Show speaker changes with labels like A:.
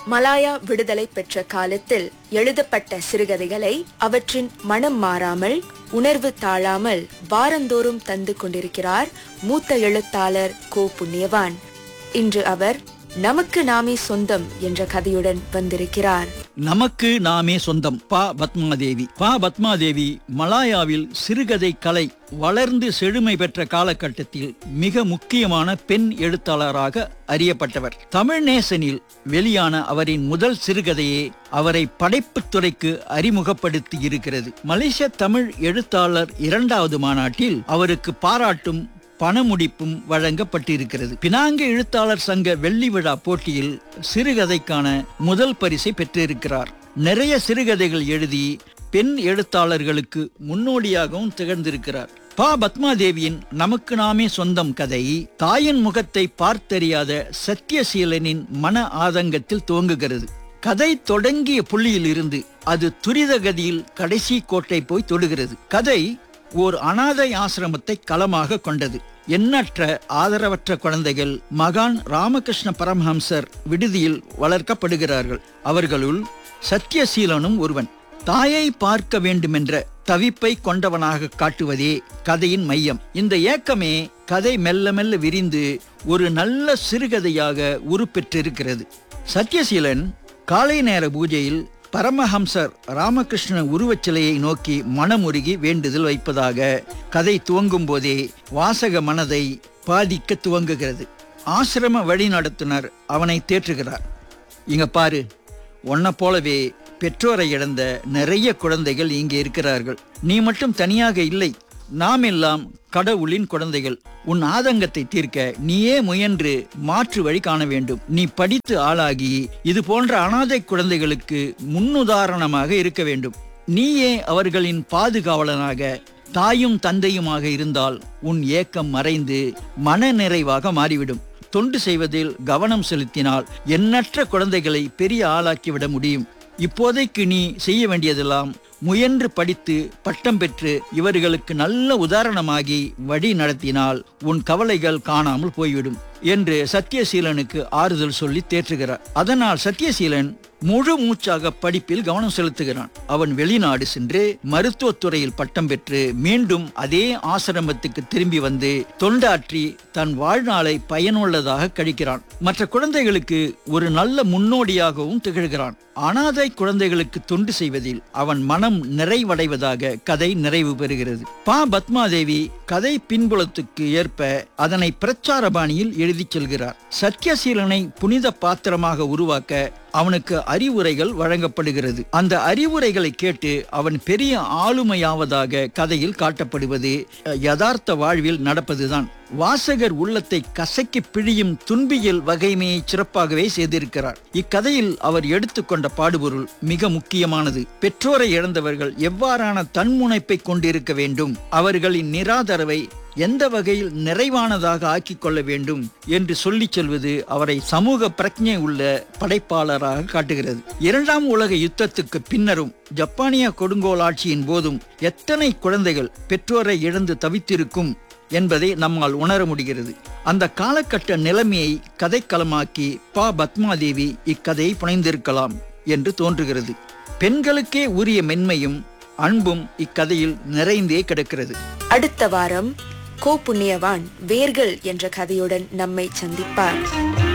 A: Malaya விடுதலை பெற்ற காலத்தில் எழுதப்பட்ட சிறுகதைகளை அவற்றின் மனம் மாறாமல் உணர்வு தாழாமல் வாரந்தோறும் தந்து கொண்டிருக்கிறார் மூத்த எழுத்தாளர் கோ புண்ணியவான் இன்று அவர் நமக்கு நாமே சொந்தம் என்ற கதையுடன் வந்திருக்கிறார்
B: நமக்கு நாமே சொந்தம் பா பத்மாதேவி பா பத்மாதேவி மலாயாவில் சிறுகதை கலை வளர்ந்து செழுமை பெற்ற காலகட்டத்தில் மிக முக்கியமான பெண் எழுத்தாளராக அறியப்பட்டவர் தமிழ் நேசனில் வெளியான அவரின் முதல் சிறுகதையே அவரை படைப்புத் துறைக்கு அறிமுகப்படுத்தி இருக்கிறது மலேசிய தமிழ் எழுத்தாளர் இரண்டாவது மாநாட்டில் அவருக்கு பாராட்டும் பணமுடிப்பும் வழங்கப்பட்டிருக்கிறது பினாங்கு எழுத்தாளர் சங்க வெள்ளி விழா போட்டியில் சிறுகதைக்கான முதல் பரிசை பெற்றிருக்கிறார் நிறைய சிறுகதைகள் எழுதி பெண் எழுத்தாளர்களுக்கு முன்னோடியாகவும் திகழ்ந்திருக்கிறார் பா பத்மாதேவியின் நமக்கு நாமே சொந்தம் கதை தாயின் முகத்தை பார்த்தறியாத சத்தியசீலனின் மன ஆதங்கத்தில் துவங்குகிறது கதை தொடங்கிய புள்ளியில் இருந்து அது துரித கதியில் கடைசி கோட்டை போய் தொடுகிறது கதை ஓர் அனாதை ஆசிரமத்தை களமாக கொண்டது எண்ணற்ற ஆதரவற்ற குழந்தைகள் மகான் ராமகிருஷ்ண பரமஹம்சர் விடுதியில் வளர்க்கப்படுகிறார்கள் அவர்களுள் சத்தியசீலனும் ஒருவன் தாயை பார்க்க வேண்டுமென்ற தவிப்பை கொண்டவனாக காட்டுவதே கதையின் மையம் இந்த ஏக்கமே கதை மெல்ல மெல்ல விரிந்து ஒரு நல்ல சிறுகதையாக உருப்பெற்றிருக்கிறது சத்யசீலன் காலை நேர பூஜையில் பரமஹம்சர் ராமகிருஷ்ண உருவச் சிலையை நோக்கி மனமுருகி வேண்டுதல் வைப்பதாக கதை துவங்கும் போதே வாசக மனதை பாதிக்க துவங்குகிறது ஆசிரம வழி நடத்துனர் அவனை தேற்றுகிறார் இங்க பாரு உன்னை போலவே பெற்றோரை இழந்த நிறைய குழந்தைகள் இங்கே இருக்கிறார்கள் நீ மட்டும் தனியாக இல்லை நாம் எல்லாம் கடவுளின் குழந்தைகள் உன் ஆதங்கத்தை தீர்க்க நீயே முயன்று மாற்று வழி காண வேண்டும் நீ படித்து ஆளாகி இது போன்ற அனாதை குழந்தைகளுக்கு முன்னுதாரணமாக இருக்க வேண்டும் நீயே அவர்களின் பாதுகாவலனாக தாயும் தந்தையுமாக இருந்தால் உன் ஏக்கம் மறைந்து மன நிறைவாக மாறிவிடும் தொண்டு செய்வதில் கவனம் செலுத்தினால் எண்ணற்ற குழந்தைகளை பெரிய ஆளாக்கிவிட முடியும் இப்போதைக்கு நீ செய்ய வேண்டியதெல்லாம் முயன்று படித்து பட்டம் பெற்று இவர்களுக்கு நல்ல உதாரணமாகி வழி நடத்தினால் உன் கவலைகள் காணாமல் போய்விடும் என்று சத்தியசீலனுக்கு ஆறுதல் சொல்லி தேற்றுகிறார் அதனால் சத்தியசீலன் முழு மூச்சாக படிப்பில் கவனம் செலுத்துகிறான் அவன் வெளிநாடு சென்று மருத்துவத் துறையில் பட்டம் பெற்று மீண்டும் அதே ஆசிரமத்துக்கு திரும்பி வந்து தொண்டாற்றி தன் வாழ்நாளை பயனுள்ளதாக கழிக்கிறான் மற்ற குழந்தைகளுக்கு ஒரு நல்ல முன்னோடியாகவும் திகழ்கிறான் அனாதை குழந்தைகளுக்கு தொண்டு செய்வதில் அவன் மனம் நிறைவடைவதாக கதை நிறைவு பெறுகிறது பா பத்மாதேவி கதை பின்புலத்துக்கு ஏற்ப அதனை பிரச்சார பாணியில் எழுதிச் செல்கிறார் சத்யசீலனை புனித பாத்திரமாக உருவாக்க அவனுக்கு அறிவுரைகள் வழங்கப்படுகிறது அந்த அறிவுரைகளை கேட்டு அவன் பெரிய ஆளுமையாவதாக கதையில் காட்டப்படுவது அஹ், யதார்த்த வாழ்வில் நடப்பதுதான் வாசகர் உள்ளத்தை கசக்கி பிழியும் துன்பியல் வகைமையை சிறப்பாகவே செய்திருக்கிறார் இக்கதையில் அவர் எடுத்துக்கொண்ட பாடுபொருள் மிக முக்கியமானது பெற்றோரை இழந்தவர்கள் எவ்வாறான தன்முனைப்பை கொண்டிருக்க வேண்டும் அவர்களின் நிராதரவை எந்த வகையில் நிறைவானதாக ஆக்கிக் கொள்ள வேண்டும் என்று சொல்லிச் செல்வது அவரை சமூக பிரஜை உள்ள படைப்பாளராக காட்டுகிறது இரண்டாம் உலக யுத்தத்துக்கு பின்னரும் ஜப்பானிய கொடுங்கோல் ஆட்சியின் போதும் எத்தனை குழந்தைகள் பெற்றோரை இழந்து தவித்திருக்கும் என்பதை நம்மால் உணர முடிகிறது அந்த காலகட்ட நிலைமையை கதைக்களமாக்கி பா பத்மாதேவி இக்கதையை புனைந்திருக்கலாம் என்று தோன்றுகிறது பெண்களுக்கே உரிய மென்மையும் அன்பும் இக்கதையில் நிறைந்தே கிடக்கிறது
A: அடுத்த வாரம் கோ புண்ணியவான் வேர்கள் என்ற கதையுடன் நம்மை சந்திப்பார்